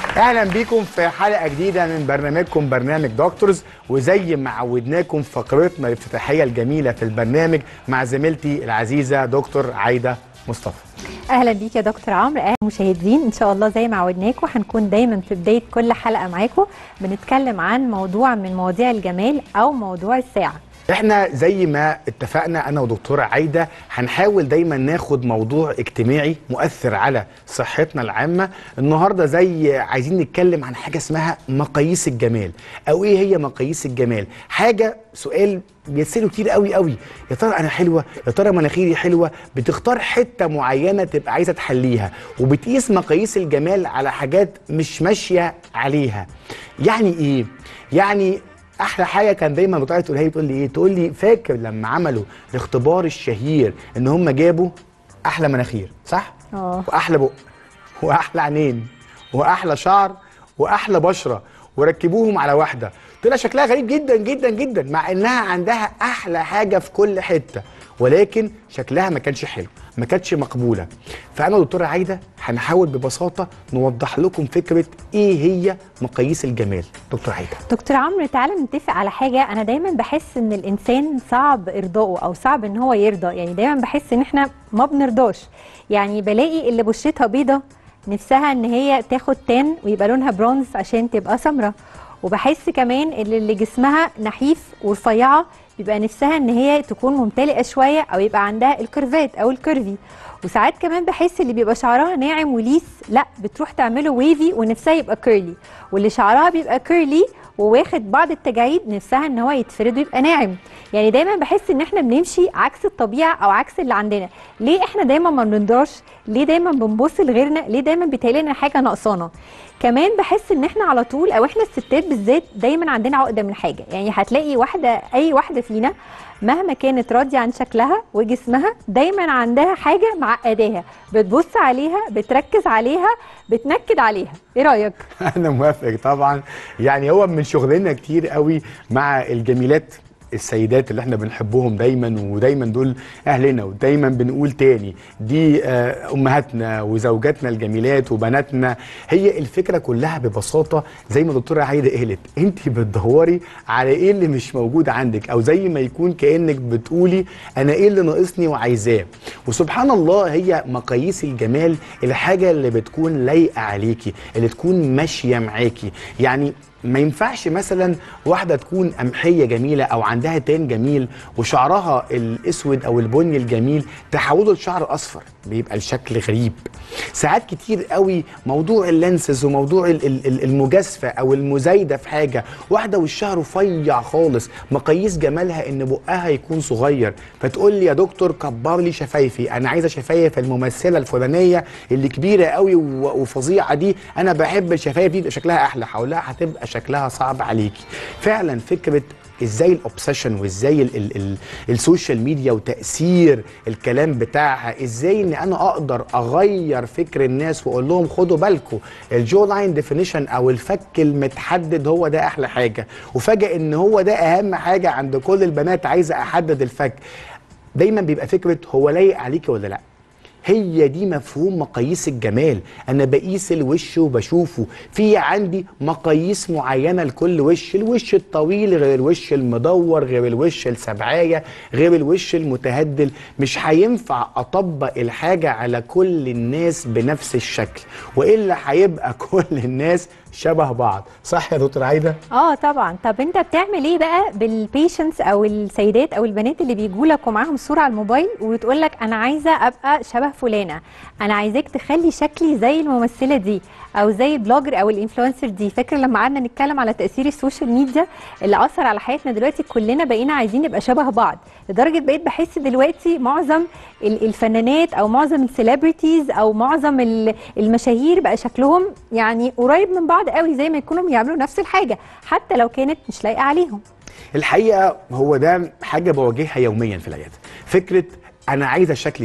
اهلا بيكم في حلقه جديده من برنامجكم برنامج دكتورز وزي ما عودناكم فقرتنا الافتتاحيه الجميله في البرنامج مع زميلتي العزيزه دكتور عايده مصطفى اهلا بيك يا دكتور عمرو اهلا مشاهدين ان شاء الله زي ما عودناكم هنكون دايما في بدايه كل حلقه معاكم بنتكلم عن موضوع من مواضيع الجمال او موضوع الساعه احنا زي ما اتفقنا انا ودكتوره عايده هنحاول دايما ناخد موضوع اجتماعي مؤثر على صحتنا العامه النهارده زي عايزين نتكلم عن حاجه اسمها مقاييس الجمال او ايه هي مقاييس الجمال حاجه سؤال بيتسالوا كتير قوي قوي يا ترى انا حلوه يا ترى مناخيري حلوه بتختار حته معينه تبقى عايزه تحليها وبتقيس مقاييس الجمال على حاجات مش ماشيه عليها يعني ايه يعني احلى حاجه كان دايما بتقعد تقولها لي تقول لي ايه تقول لي فاكر لما عملوا الاختبار الشهير ان هم جابوا احلى مناخير صح اه واحلى بق واحلى عينين واحلى شعر واحلى بشره وركبوهم على واحده طلع شكلها غريب جدا جدا جدا مع انها عندها احلى حاجه في كل حته ولكن شكلها ما كانش حلو ما كانتش مقبوله فانا دكتوره عايده هنحاول ببساطه نوضح لكم فكره ايه هي مقاييس الجمال دكتور عايده دكتور عمرو تعالى نتفق على حاجه انا دايما بحس ان الانسان صعب ارضائه او صعب ان هو يرضى يعني دايما بحس ان احنا ما بنرضاش يعني بلاقي اللي بشرتها بيضه نفسها ان هي تاخد تان ويبقى لونها برونز عشان تبقى سمراء وبحس كمان اللي اللي جسمها نحيف ورفيعه بيبقى نفسها ان هي تكون ممتلئه شويه او يبقى عندها الكيرفات او الكيرفي وساعات كمان بحس اللي بيبقى شعرها ناعم وليس لا بتروح تعمله ويفي ونفسها يبقى كيرلي واللي شعرها بيبقى كيرلي وواخد بعض التجاعيد نفسها ان هو يتفرد ويبقى ناعم يعني دايما بحس ان احنا بنمشي عكس الطبيعه او عكس اللي عندنا ليه احنا دايما ما بنرضاش ليه دايما بنبص لغيرنا ليه دايما بيتهيألنا لنا حاجه ناقصانا كمان بحس ان احنا على طول او احنا الستات بالذات دايما عندنا عقده من حاجه يعني هتلاقي واحده اي واحده فينا مهما كانت راضيه عن شكلها وجسمها دايما عندها حاجه معقداها بتبص عليها بتركز عليها بتنكد عليها ايه رايك انا موافق طبعا يعني هو من شغلنا كتير قوي مع الجميلات السيدات اللي احنا بنحبهم دايما ودايما دول اهلنا ودايما بنقول تاني دي آه، امهاتنا وزوجاتنا الجميلات وبناتنا هي الفكره كلها ببساطه زي ما دكتوره عايده قالت انت بتدوري على ايه اللي مش موجود عندك او زي ما يكون كانك بتقولي انا ايه اللي ناقصني وعايزاه وسبحان الله هي مقاييس الجمال الحاجه اللي بتكون لايقه عليكي اللي تكون ماشيه معاكي يعني ما ينفعش مثلا واحده تكون قمحيه جميله او عندها تان جميل وشعرها الاسود او البني الجميل تحوله لشعر اصفر بيبقى الشكل غريب ساعات كتير قوي موضوع اللانسز وموضوع ال- ال- ال- المجازفه او المزايده في حاجه واحده وشها رفيع خالص مقاييس جمالها ان بقها يكون صغير فتقول لي يا دكتور كبر لي شفايفي انا عايزه شفايف الممثله الفلانيه اللي كبيره قوي و- وفظيعه دي انا بحب الشفايف دي يبقى شكلها احلى هقول لها هتبقى شكلها صعب عليكي فعلا فكره ازاي الاوبسيشن وازاي ال ال ال السوشيال ميديا وتاثير الكلام بتاعها ازاي ان انا اقدر اغير فكر الناس واقول لهم خدوا بالكم الجو لاين ديفينيشن او الفك المتحدد هو ده احلى حاجه وفجاه ان هو ده اهم حاجه عند كل البنات عايزه احدد الفك دايما بيبقى فكره هو لايق عليكي ولا لا هي دي مفهوم مقاييس الجمال انا بقيس الوش وبشوفه في عندي مقاييس معينه لكل وش الوش الطويل غير الوش المدور غير الوش السبعايه غير الوش المتهدل مش هينفع اطبق الحاجه على كل الناس بنفس الشكل والا هيبقى كل الناس شبه بعض صح يا دكتور عايده اه طبعا طب انت بتعمل ايه بقى بالبيشنتس او السيدات او البنات اللي بيجوا لك ومعاهم صوره على الموبايل وتقول لك انا عايزه ابقى شبه فلانه انا عايزاك تخلي شكلي زي الممثله دي او زي البلوجر او الانفلونسر دي فاكر لما قعدنا نتكلم على تاثير السوشيال ميديا اللي اثر على حياتنا دلوقتي كلنا بقينا عايزين نبقى شبه بعض لدرجه بقيت بحس دلوقتي معظم ال- الفنانات او معظم السليبرتيز او معظم ال- المشاهير بقى شكلهم يعني قريب من بعض قوي زي ما يكونوا بيعملوا نفس الحاجه حتى لو كانت مش لايقه عليهم الحقيقه هو ده حاجه بواجهها يوميا في العياده فكره انا عايزه الشكل دي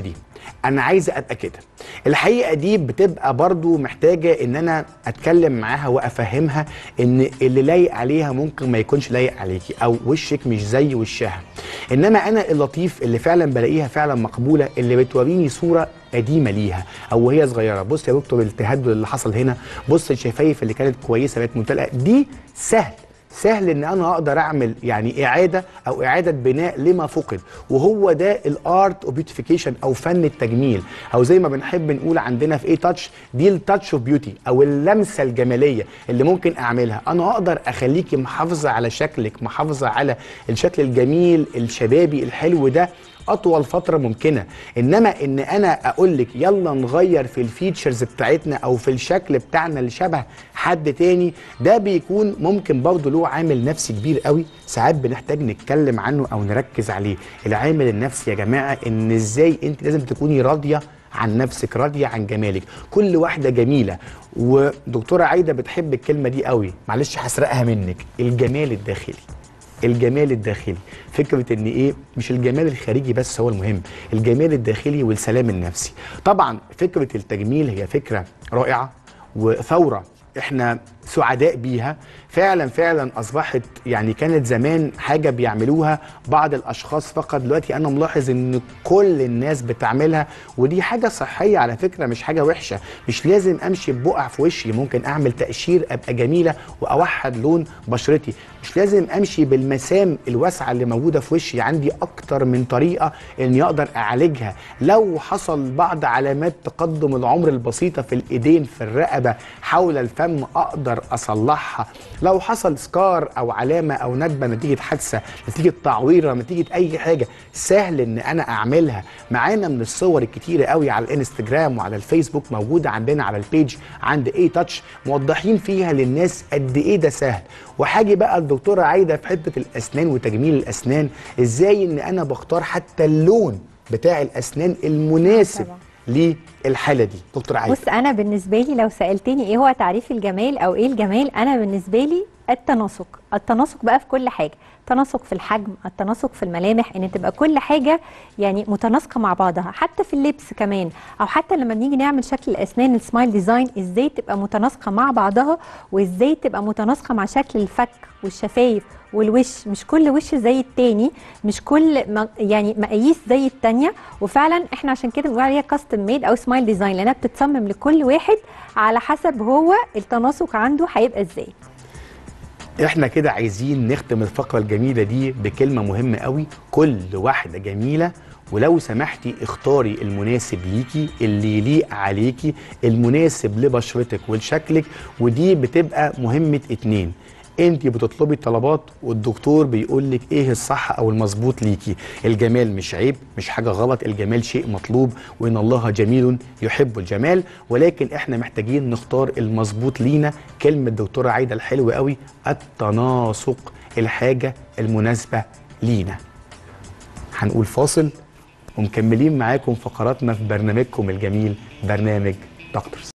انا عايزه ابقى كده الحقيقه دي بتبقى برضو محتاجه ان انا اتكلم معاها وافهمها ان اللي لايق عليها ممكن ما يكونش لايق عليكي او وشك مش زي وشها انما انا اللطيف اللي فعلا بلاقيها فعلا مقبوله اللي بتوريني صوره قديمه ليها او وهي صغيره بص يا دكتور التهدد اللي حصل هنا بص الشفايف اللي كانت كويسه بقت ممتلئه دي سهل سهل ان انا اقدر اعمل يعني اعاده او اعاده بناء لما فقد وهو ده الارت اوف بيوتيفيكيشن او فن التجميل او زي ما بنحب نقول عندنا في ايه تاتش دي التاتش اوف بيوتي او اللمسه الجماليه اللي ممكن اعملها انا اقدر اخليكي محافظه على شكلك محافظه على الشكل الجميل الشبابي الحلو ده اطول فتره ممكنه انما ان انا اقول لك يلا نغير في الفيتشرز بتاعتنا او في الشكل بتاعنا اللي شبه حد تاني ده بيكون ممكن برضه له عامل نفسي كبير قوي ساعات بنحتاج نتكلم عنه او نركز عليه العامل النفسي يا جماعه ان ازاي انت لازم تكوني راضيه عن نفسك راضيه عن جمالك كل واحده جميله ودكتوره عايده بتحب الكلمه دي قوي معلش هسرقها منك الجمال الداخلي الجمال الداخلي فكره ان ايه مش الجمال الخارجي بس هو المهم الجمال الداخلي والسلام النفسي طبعا فكره التجميل هي فكره رائعه وثوره احنا سعداء بيها فعلا فعلا اصبحت يعني كانت زمان حاجه بيعملوها بعض الاشخاص فقط دلوقتي انا ملاحظ ان كل الناس بتعملها ودي حاجه صحيه على فكره مش حاجه وحشه مش لازم امشي ببقع في وشي ممكن اعمل تقشير ابقى جميله واوحد لون بشرتي مش لازم امشي بالمسام الواسعه اللي موجوده في وشي عندي اكتر من طريقه اني اقدر اعالجها لو حصل بعض علامات تقدم العمر البسيطه في الايدين في الرقبه حول الفم اقدر اصلحها لو حصل سكار او علامه او ندبه نتيجه حادثه نتيجه تعويره نتيجه اي حاجه سهل ان انا اعملها معانا من الصور الكتيره قوي على الانستجرام وعلى الفيسبوك موجوده عندنا على البيج عند اي تاتش موضحين فيها للناس قد ايه ده سهل وحاجي بقى الدكتوره عايده في حته الاسنان وتجميل الاسنان ازاي ان انا بختار حتى اللون بتاع الاسنان المناسب طبعا. للحاله دي دكتور عايده بص انا بالنسبه لي لو سالتني ايه هو تعريف الجمال او ايه الجمال انا بالنسبه لي التناسق التناسق بقى في كل حاجه التناسق في الحجم التناسق في الملامح ان تبقى كل حاجه يعني متناسقه مع بعضها حتى في اللبس كمان او حتى لما بنيجي نعمل شكل الاسنان السمايل ديزاين ازاي تبقى متناسقه مع بعضها وازاي تبقى متناسقه مع شكل الفك والشفايف والوش مش كل وش زي التاني مش كل ما يعني مقاييس زي التانية وفعلا احنا عشان كده بنقول عليها كاستم ميد او سمايل ديزاين لانها بتتصمم لكل واحد على حسب هو التناسق عنده هيبقى ازاي احنا كده عايزين نختم الفقره الجميله دي بكلمه مهمه قوي كل واحده جميله ولو سمحتي اختاري المناسب ليكي اللي يليق عليكي المناسب لبشرتك ولشكلك ودي بتبقى مهمه اتنين انت بتطلبي الطلبات والدكتور بيقول لك ايه الصح او المظبوط ليكي الجمال مش عيب مش حاجه غلط الجمال شيء مطلوب وان الله جميل يحب الجمال ولكن احنا محتاجين نختار المظبوط لينا كلمه دكتوره عايده الحلوه قوي التناسق الحاجه المناسبه لينا هنقول فاصل ومكملين معاكم فقراتنا في برنامجكم الجميل برنامج دكتورز